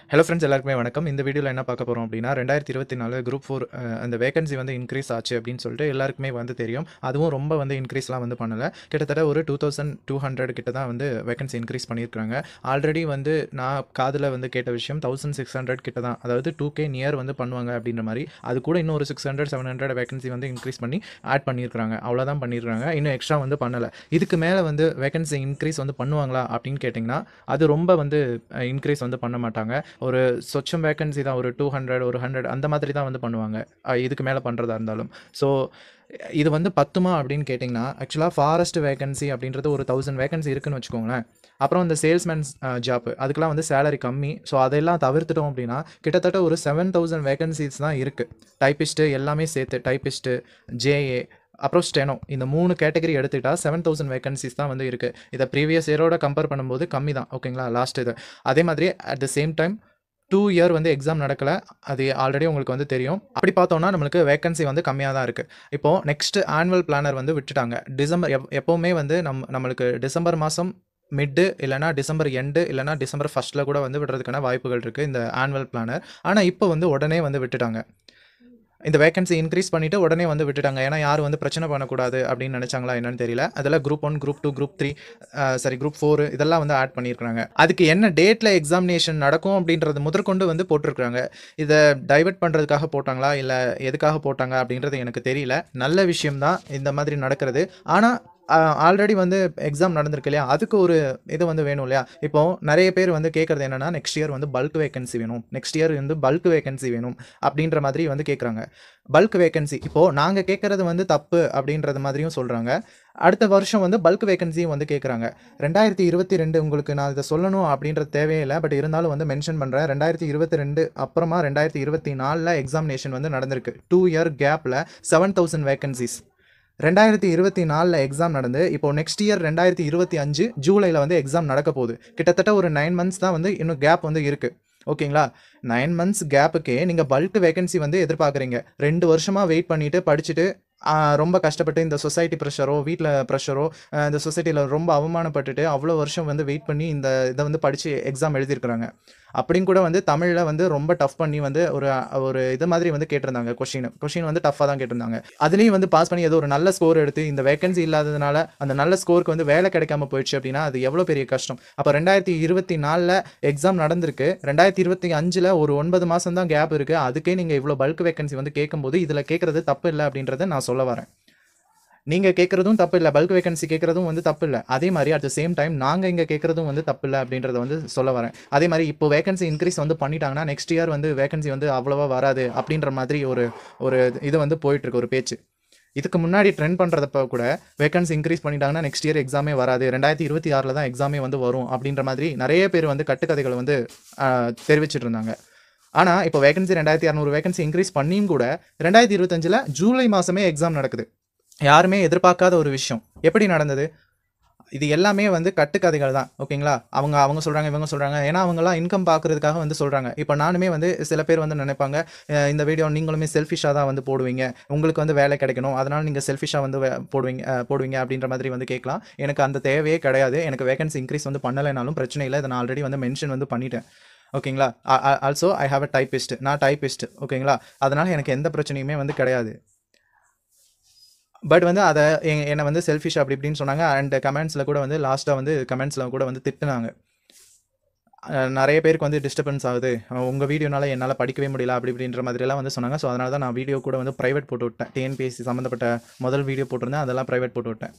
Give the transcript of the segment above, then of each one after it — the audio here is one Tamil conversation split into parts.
ஹலோ ஃப்ரெண்ட்ஸ் எல்லாருக்குமே வணக்கம் இந்த வீடியோவில் என்ன பார்க்க போகிறோம் அப்படின்னா ரெண்டாயிரத்தி இருபத்தி நாலு குரூப் ஃபோர் அந்த வேகன்சி வந்து இன்க்ரீஸ் ஆச்சு அப்படின்னு சொல்லிட்டு எல்லாருக்குமே வந்து தெரியும் அதுவும் ரொம்ப வந்து இன்க்ரீஸ்லாம் வந்து பண்ணலை கிட்டத்தட்ட ஒரு டூ தௌசண்ட் டூ ஹண்ட்ரட் கிட்ட தான் வந்து வேகன்சி இன்க்ரீஸ் பண்ணியிருக்காங்க ஆல்ரெடி வந்து நான் காதில் வந்து கேட்ட விஷயம் தௌசண்ட் சிக்ஸ் ஹண்ட்ரட் கிட்ட தான் அதாவது டூ கே நியர் வந்து பண்ணுவாங்க அப்படின்ற மாதிரி அது கூட இன்னும் ஒரு six hundred seven hundred vacancy வந்து இன்க்ரீஸ் பண்ணி ஆட் பண்ணியிருக்காங்க அவ்வளோதான் பண்ணியிருக்காங்க இன்னும் எக்ஸ்ட்ரா வந்து பண்ணலை இதுக்கு மேலே வந்து வேகன்சி இன்க்ரீஸ் வந்து பண்ணுவாங்களா அப்படின்னு கேட்டிங்கன்னா அது ரொம்ப வந்து இன்க்ரீஸ் வந்து பண்ண மாட்டாங்க ஒரு சொச்சம் வேகன்சி தான் ஒரு டூ ஹண்ட்ரட் ஒரு ஹண்ட்ரட் அந்த மாதிரி தான் வந்து பண்ணுவாங்க அஹ் இதுக்கு மேலே பண்ணுறதா இருந்தாலும் ஸோ இது வந்து பத்துமா அப்படின்னு கேட்டிங்கன்னா ஆக்சுவலாக ஃபாரஸ்ட் வேகன்சி அப்படின்றது ஒரு தௌசண்ட் வேகன்சி இருக்குன்னு வச்சுக்கோங்களேன் அப்புறம் இந்த சேல்ஸ்மேன்ஸ் ஜாப் அதுக்கெலாம் வந்து சேலரி கம்மி ஸோ அதெல்லாம் தவிர்த்துட்டோம் அப்படின்னா கிட்டத்தட்ட ஒரு செவன் தௌசண்ட் வேகன்சிஸ் தான் இருக்குது டைப்பிஸ்ட்டு எல்லாமே சேர்த்து டைப்பிஸ்ட்டு ஜேஏ அப்புறம் ஸ்டெனோ இந்த மூணு கேட்டகரி எடுத்துக்கிட்டால் செவன் தௌசண்ட் வேகன்சிஸ் தான் வந்து இருக்குது இதை ப்ரீவியஸ் இயரோட கம்பேர் பண்ணும்போது கம்மி தான் ஓகேங்களா லாஸ்ட் இது அதே மாதிரி at the same time two year வந்து எக்ஸாம் நடக்கலை அது ஆல்ரெடி உங்களுக்கு வந்து தெரியும் அப்படி பார்த்தோம்னா நம்மளுக்கு வேகன்சி வந்து கம்மியாக தான் இருக்குது இப்போது நெக்ஸ்ட் ஆனுவல் பிளானர் வந்து விட்டுட்டாங்க டிசம்பர் எப் எப்போவுமே வந்து நம் நம்மளுக்கு டிசம்பர் மாதம் மிட்டு இல்லைனா டிசம்பர் எண்டு இல்லைனா டிசம்பர் ஃபஸ்ட்டில் கூட வந்து விடுறதுக்கான வாய்ப்புகள் இருக்குது இந்த ஆனுவல் பிளானர் ஆனால் இப்போ வந்து உடனே வந்து விட்டுட்டாங்க இந்த வேகன்சி இன்க்ரீஸ் பண்ணிவிட்டு உடனே வந்து விட்டுட்டாங்க ஏன்னா யாரும் வந்து பிரச்சனை பண்ணக்கூடாது அப்படின்னு நினச்சாங்களா என்னன்னு தெரியல அதில் group one group two group three சரி குரூப் ஃபோர் இதெல்லாம் வந்து ஆட் பண்ணியிருக்காங்க அதுக்கு என்ன டேட்டில் எக்ஸாமினேஷன் நடக்கும் அப்படின்றது முதற்கொண்டு வந்து போட்டிருக்காங்க இதை டைவர்ட் பண்ணுறதுக்காக போட்டாங்களா இல்லை எதுக்காக போட்டாங்க அப்படின்றது எனக்கு தெரியல நல்ல விஷயம்தான் இந்த மாதிரி நடக்கிறது ஆனால் ஆல்ரெடி வந்து எக்ஸாம் நடந்திருக்கு இல்லையா அதுக்கு ஒரு இது வந்து வேணும் இல்லையா இப்போ நிறைய பேர் வந்து கேட்குறது என்னன்னா நெக்ஸ்ட் இயர் வந்து பல்க் வேகன்சி வேணும் நெக்ஸ்ட் இயர் வந்து பல்க் வேகன்சி வேணும் அப்படின்ற மாதிரி வந்து கேட்குறாங்க பல்க் வேகன்சி இப்போது நாங்கள் கேட்குறது வந்து தப்பு அப்படின்றது மாதிரியும் சொல்கிறாங்க அடுத்த வருஷம் வந்து பல்க் வேகன்சியும் வந்து கேட்குறாங்க ரெண்டாயிரத்தி இருபத்தி ரெண்டு உங்களுக்கு நான் இதை சொல்லணும் அப்படின்றது தேவையில்லை பட் இருந்தாலும் வந்து மென்ஷன் பண்ணுறேன் ரெண்டாயிரத்தி இருபத்தி ரெண்டு அப்புறமா ரெண்டாயிரத்தி இருபத்தி நாலில் எக்ஸாமினேஷன் வந்து நடந்திருக்கு டூ இயர் கேப்பில் செவன் தௌசண்ட் வேகன்சிஸ் ரெண்டாயிரத்தி இருபத்தி நாலில் எக்ஸாம் நடந்து இப்போ நெக்ஸ்ட் இயர் ரெண்டாயிரத்தி இருபத்தி அஞ்சு ஜூலையில் வந்து எக்ஸாம் நடக்க போகுது கிட்டத்தட்ட ஒரு நைன் மந்த்ஸ் தான் வந்து இன்னும் கேப் வந்து இருக்குது ஓகேங்களா நைன் மந்த்ஸ் கேப்புக்கே நீங்கள் பல்க் வேகன்சி வந்து எதிர்பார்க்குறீங்க ரெண்டு வருஷமாக வெயிட் பண்ணிவிட்டு படிச்சுட்டு ரொம்ப கஷ்டப்பட்டு இந்த சொசைட்டி ப்ரெஷரோ வீட்டில் ப்ரெஷரோ இந்த சொசைட்டியில் ரொம்ப அவமானப்பட்டுட்டு அவ்வளோ வருஷம் வந்து வெயிட் பண்ணி இந்த இதை வந்து படித்து எக்ஸாம் எழுதியிருக்கிறாங்க அப்படின்னு கூட வந்து தமிழில் வந்து ரொம்ப டஃப் பண்ணி வந்து ஒரு ஒரு இது மாதிரி வந்து கேட்டிருந்தாங்க கொஷின் கொஷின் வந்து டஃப்பாக தான் கேட்டிருந்தாங்க அதுலேயும் வந்து பாஸ் பண்ணி ஏதோ ஒரு நல்ல ஸ்கோர் எடுத்து இந்த வேகன்சி இல்லாததுனால அந்த நல்ல ஸ்கோருக்கு வந்து வேலை கிடைக்காம போயிடுச்சு அப்படின்னா அது எவ்வளோ பெரிய கஷ்டம் அப்போ ரெண்டாயிரத்தி இருபத்தி நாலில் எக்ஸாம் நடந்திருக்கு ரெண்டாயிரத்தி இருபத்தி அஞ்சில் ஒரு ஒன்பது மாதம் தான் கேப் இருக்குது அதுக்கே நீங்கள் இவ்வளோ பல்க் வேகன்சி வந்து கேட்கும்போது இதில் கேட்குறது தப்பு இல்லை அப்படின்றத நான் சொல்ல வரேன் நீங்கள் கேட்குறதும் தப்பு இல்லை பல்க் வேகன்சி கேட்குறதும் வந்து தப்பு இல்லை அதே மாதிரி அட் த சேம் டைம் நாங்கள் இங்கே கேட்குறதும் வந்து தப்பு இல்லை அப்படின்றத வந்து சொல்ல வரேன் அதே மாதிரி இப்போ வேகன்சி இன்க்ரீஸ் வந்து பண்ணிட்டாங்கன்னா நெக்ஸ்ட் இயர் வந்து வேகன்சி வந்து அவ்வளோவா வராது அப்படின்ற மாதிரி ஒரு ஒரு இது வந்து போயிட்டுருக்கு ஒரு பேச்சு இதுக்கு முன்னாடி ட்ரெண்ட் பண்ணுறதப்ப கூட வேகன்சி இன்க்ரீஸ் பண்ணிட்டாங்கன்னா நெக்ஸ்ட் இயர் எக்ஸாமே வராது ரெண்டாயிரத்தி இருபத்தி ஆறில் தான் எக்ஸாமே வந்து வரும் அப்படின்ற மாதிரி நிறைய பேர் வந்து கட்டுக்கதைகளை வந்து தெரிவிச்சிட்டு இருந்தாங்க ஆனால் இப்போ வேகன்சி ரெண்டாயிரத்தி இரநூறு வேகன்சி இன்க்ரீஸ் பண்ணியும் கூட ரெண்டாயிரத்தி இருபத்தஞ்சில் ஜூலை மாதமே எக்ஸாம் நடக்குது யாருமே எதிர்பார்க்காத ஒரு விஷயம் எப்படி நடந்தது இது எல்லாமே வந்து கட்டுக்கதைகள் தான் ஓகேங்களா அவங்க அவங்க சொல்கிறாங்க இவங்க சொல்கிறாங்க ஏன்னா அவங்களாம் இன்கம் பார்க்குறதுக்காக வந்து சொல்கிறாங்க இப்போ நானுமே வந்து சில பேர் வந்து நினைப்பாங்க இந்த வீடியோ நீங்களுமே செல்ஃபிஷாக தான் வந்து போடுவீங்க உங்களுக்கு வந்து வேலை கிடைக்கணும் அதனால் நீங்கள் செல்ஃபிஷாக வந்து போடுவீங்க போடுவீங்க அப்படின்ற மாதிரி வந்து கேட்கலாம் எனக்கு அந்த தேவையே கிடையாது எனக்கு வேகன்சி இன்க்ரீஸ் வந்து பண்ணலைனாலும் பிரச்சனை இல்லை இதை நான் ஆல்ரெடி வந்து மென்ஷன் வந்து பண்ணிட்டேன் ஓகேங்களா also I have a typist நான் டைப்பிஸ்ட் ஓகேங்களா அதனால் எனக்கு எந்த பிரச்சனையுமே வந்து கிடையாது பட் வந்து அதை என்னை வந்து செல்ஃபிஷ் அப்படி இப்படின்னு சொன்னாங்க அண்ட் கமெண்ட்ஸில் கூட வந்து லாஸ்ட்டாக வந்து கமெண்ட்ஸில் கூட வந்து திட்டுனாங்க நிறைய பேருக்கு வந்து டிஸ்டர்பன்ஸ் ஆகுது உங்கள் வீடியோனால என்னால் படிக்கவே முடியல அப்படி இப்படின்ற மாதிரிலாம் வந்து சொன்னாங்க ஸோ அதனால தான் நான் வீடியோ கூட வந்து ப்ரைவேட் போட்டு விட்டேன் டிஎன்பிஎஸ்சி சம்மந்தப்பட்ட முதல் வீடியோ போட்டிருந்தேன் அதெல்லாம் ப்ரைவேட் போட்டு விட்டேன்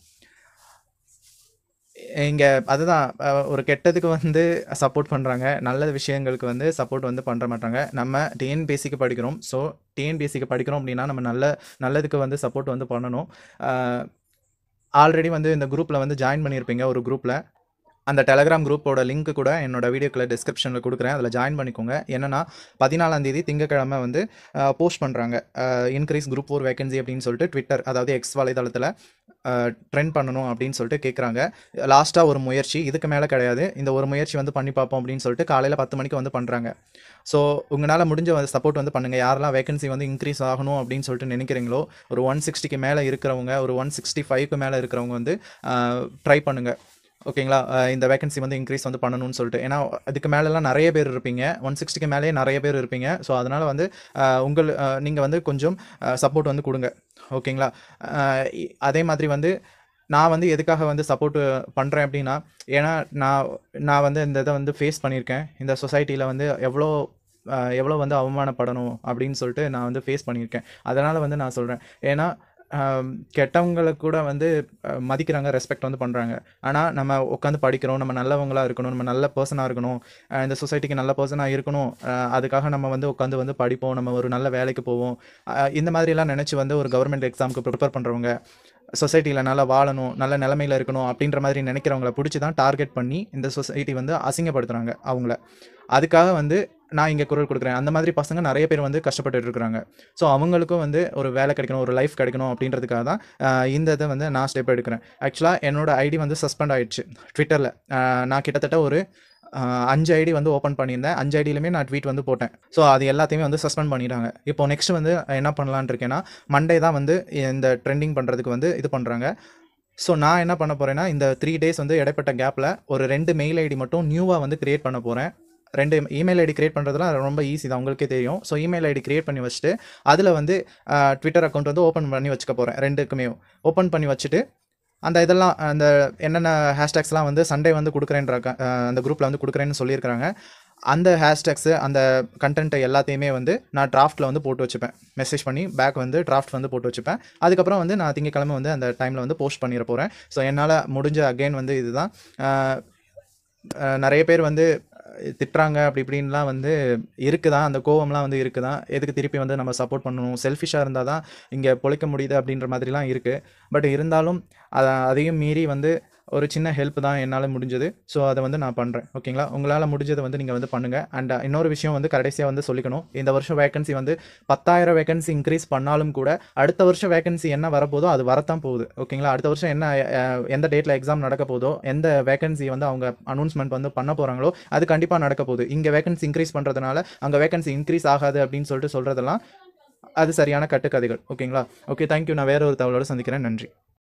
இங்கே அதுதான் ஒரு கெட்டதுக்கு வந்து சப்போர்ட் பண்ணுறாங்க நல்ல விஷயங்களுக்கு வந்து சப்போர்ட் வந்து பண்ணுற மாட்டாங்க நம்ம டிஎன்பிஎஸ்சிக்கு படிக்கிறோம் ஸோ டிஎன்பிஎஸ்சிக்கு படிக்கிறோம் அப்படின்னா நம்ம நல்ல நல்லதுக்கு வந்து சப்போர்ட் வந்து பண்ணணும் ஆல்ரெடி வந்து இந்த குரூப்பில் வந்து ஜாயின் பண்ணியிருப்பீங்க ஒரு குரூப்பில் அந்த டெலகிராம் குரூப்போட லிங்க் கூட என்னோட வீடியோக்குள்ள டிஸ்கிரிப்ஷனில் கொடுக்குறேன் அதில் ஜாயின் பண்ணிக்கோங்க என்னென்னா பதினாலாம் தேதி திங்கக்கிழமை வந்து போஸ்ட் பண்ணுறாங்க இன்க்ரீஸ் குரூப் ஃபோர் வேகன்சி அப்படின்னு சொல்லிட்டு ட்விட்டர் அதாவது எக்ஸ் வலைதளத்தில் ட்ரெண்ட் பண்ணணும் அப்படின்னு சொல்லிட்டு கேட்குறாங்க லாஸ்ட்டாக ஒரு முயற்சி இதுக்கு மேலே கிடையாது இந்த ஒரு முயற்சி வந்து பண்ணி பார்ப்போம் அப்படின்னு சொல்லிட்டு காலையில் பத்து மணிக்கு வந்து பண்ணுறாங்க ஸோ உங்களால் முடிஞ்ச சப்போர்ட் வந்து பண்ணுங்கள் யாரெல்லாம் வேகன்சி வந்து இன்க்ரீஸ் ஆகணும் அப்படின்னு சொல்லிட்டு நினைக்கிறீங்களோ ஒரு ஒன் சிக்ஸ்டிக்கு மேலே இருக்கிறவங்க ஒரு ஒன் சிக்ஸ்டி ஃபைவ்க்கு மேலே இருக்கிறவங்க வந்து ட்ரை பண்ணுங்கள் ஓகேங்களா அஹ் இந்த வேகன்சி வந்து இன்க்ரீஸ் வந்து பண்ணணும்னு சொல்லிட்டு ஏன்னா அதுக்கு மேலெலாம் நிறைய பேர் இருப்பீங்க ஒன் சிக்ஸ்டிக்கு மேலேயே நிறைய பேர் இருப்பீங்க ஸோ அதனால் வந்து அஹ் உங்கள் நீங்கள் வந்து கொஞ்சம் சப்போர்ட் வந்து கொடுங்க ஓகேங்களா அஹ் இ- அதே மாதிரி வந்து நான் வந்து எதுக்காக வந்து சப்போர்ட் பண்ணுறேன் அப்படின்னா ஏன்னா நான் நான் வந்து இந்த இதை வந்து ஃபேஸ் பண்ணியிருக்கேன் இந்த சொசைட்டியில் வந்து எவ்வளோ அஹ் எவ்வளோ வந்து அவமானப்படணும் அப்படின்னு சொல்லிட்டு நான் வந்து ஃபேஸ் பண்ணியிருக்கேன் அதனால் வந்து நான் சொல்கிறேன் ஏன்னா ஆம், கெட்டவங்களை கூட வந்து அஹ், மதிக்கிறாங்க ரெஸ்பெக்ட் வந்து பண்ணுறாங்க ஆனால் நம்ம உட்காந்து படிக்கிறோம் நம்ம நல்லவங்களாக இருக்கணும் நம்ம நல்ல பர்சனாக இருக்கணும் அஹ், இந்த சொசைட்டிக்கு நல்ல பர்சனாக இருக்கணும் அஹ், அதுக்காக நம்ம வந்து உட்காந்து வந்து படிப்போம் நம்ம ஒரு நல்ல வேலைக்கு போவோம் அஹ், இந்த மாதிரிலாம் நினச்சி வந்து ஒரு கவர்மெண்ட் எக்ஸாமுக்கு ப்ரிப்பேர் பண்ணுறவங்க சொசைட்டியில் நல்லா வாழணும் நல்ல நிலமையில இருக்கணும் அப்படின்ற மாதிரி நினைக்கிறவங்கள பிடிச்சி தான் டார்கெட் பண்ணி இந்த சொசைட்டி வந்து அசிங்கப்படுத்துகிறாங்க அவங்கள அதுக்காக வந்து நான் இங்கே குரல் கொடுக்குறேன் அந்த மாதிரி பசங்க நிறைய பேர் வந்து கஷ்டப்பட்டுட்டு இருக்கிறாங்க ஸோ அவங்களுக்கும் வந்து ஒரு வேலை கிடைக்கணும் ஒரு லைஃப் கிடைக்கணும் அப்படின்றதுக்காக தான் ஆஹ் இந்த இதை வந்து நான் ஸ்டெப் எடுக்கிறேன் ஆக்சுவலாக என்னோட ஐடி வந்து சஸ்பெண்ட் ஆயிடுச்சு ட்விட்டரில் நான் கிட்டத்தட்ட ஒரு ஆஹ் அஞ்சு ஐடி வந்து ஓப்பன் பண்ணியிருந்தேன் அஞ்சு ஐடியிலுமே நான் ட்வீட் வந்து போட்டேன் ஸோ அது எல்லாத்தையுமே வந்து சஸ்பெண்ட் பண்ணிட்டாங்க இப்போ நெக்ஸ்ட் வந்து என்ன பண்ணலான்னு இருக்கேன்னா மண்டே தான் வந்து இந்த ட்ரெண்டிங் பண்ணுறதுக்கு வந்து இது பண்ணுறாங்க ஸோ நான் என்ன பண்ண போகிறேன்னா இந்த த்ரீ டேஸ் வந்து இடைப்பட்ட கேப்பில் ஒரு ரெண்டு மெயில் ஐடி மட்டும் நியூவாக வந்து கிரியேட் பண்ண போகிறேன் ரெண்டு இமெயில் ஐடி கிரியேட் பண்ணுறதுலாம் ரொம்ப ஈஸி தான் உங்களுக்கே தெரியும் ஸோ இமெயில் ஐடி கிரியேட் பண்ணி வச்சுட்டு அதில் வந்து ட்விட்டர் அக்கௌண்ட் வந்து ஓப்பன் பண்ணி வச்சுக்க போகிறேன் ரெண்டுக்குமே ஓப்பன் பண்ணி வச்சுட்டு அந்த இதெல்லாம் அந்த என்னென்ன ஹேஷ்டேக்ஸ்லாம் வந்து சண்டே வந்து கொடுக்குறேன்ற க- அஹ் அந்த குரூப்பில் வந்து கொடுக்குறேன்னு சொல்லியிருக்கிறாங்க அந்த ஹேஷ்டேக்ஸு அந்த கண்டென்ட்டை எல்லாத்தையுமே வந்து நான் டிராஃப்ட்டில் வந்து போட்டு வச்சுப்பேன் மெசேஜ் பண்ணி பேக் வந்து டிராஃப்ட் வந்து போட்டு வச்சுப்பேன் அதுக்கப்புறம் வந்து நான் திங்கக்கிழமை வந்து அந்த டைமில் வந்து போஸ்ட் பண்ணிட போகிறேன் ஸோ என்னால் முடிஞ்ச அகைன் வந்து இதுதான் அஹ் அஹ் நிறைய பேர் வந்து அஹ் திட்டுறாங்க அப்படி இப்படின்லாம் வந்து இருக்குதான் அந்த கோவம்லாம் வந்து இருக்குதான் எதுக்கு திருப்பி வந்து நம்ம சப்போர்ட் பண்ணணும் செல்ஃபிஷாக இருந்தால் தான் இங்கே பொழைக்க முடியுது அப்படின்ற மாதிரிலாம் இருக்குது பட் இருந்தாலும் அதை அதையும் மீறி வந்து ஒரு சின்ன ஹெல்ப் தான் என்னால் முடிஞ்சது ஸோ அதை வந்து நான் பண்ணுறேன் ஓகேங்களா உங்களால் முடிஞ்சதை வந்து நீங்கள் வந்து பண்ணுங்கள் அண்ட் இன்னொரு விஷயம் வந்து கடைசியாக வந்து சொல்லிக்கணும் இந்த வருஷம் வேகன்சி வந்து பத்தாயிரம் வேகன்சி இன்க்ரீஸ் பண்ணாலும் கூட அடுத்த வருஷம் வேகன்சி என்ன வரப்போதோ அது வரத்தான் போகுது ஓகேங்களா அடுத்த வருஷம் என்ன அஹ், எந்த டேட்டில் எக்ஸாம் நடக்க போதோ எந்த வேகன்சி வந்து அவங்க அனௌன்ஸ்மெண்ட் வந்து பண்ண போகிறாங்களோ அது கண்டிப்பாக நடக்க போகுது இங்கே வேகன்சி இன்க்ரீஸ் பண்ணுறதுனால அங்கே வேகன்சி இன்க்ரீஸ் ஆகாது அப்படின்னு சொல்லிட்டு சொல்கிறதெல்லாம் அது சரியான கட்டுக்கதைகள் ஓகேங்களா ஓகே தேங்க்யூ நான் வேற ஒரு தகவலோட சந்திக்கிறேன் நன்றி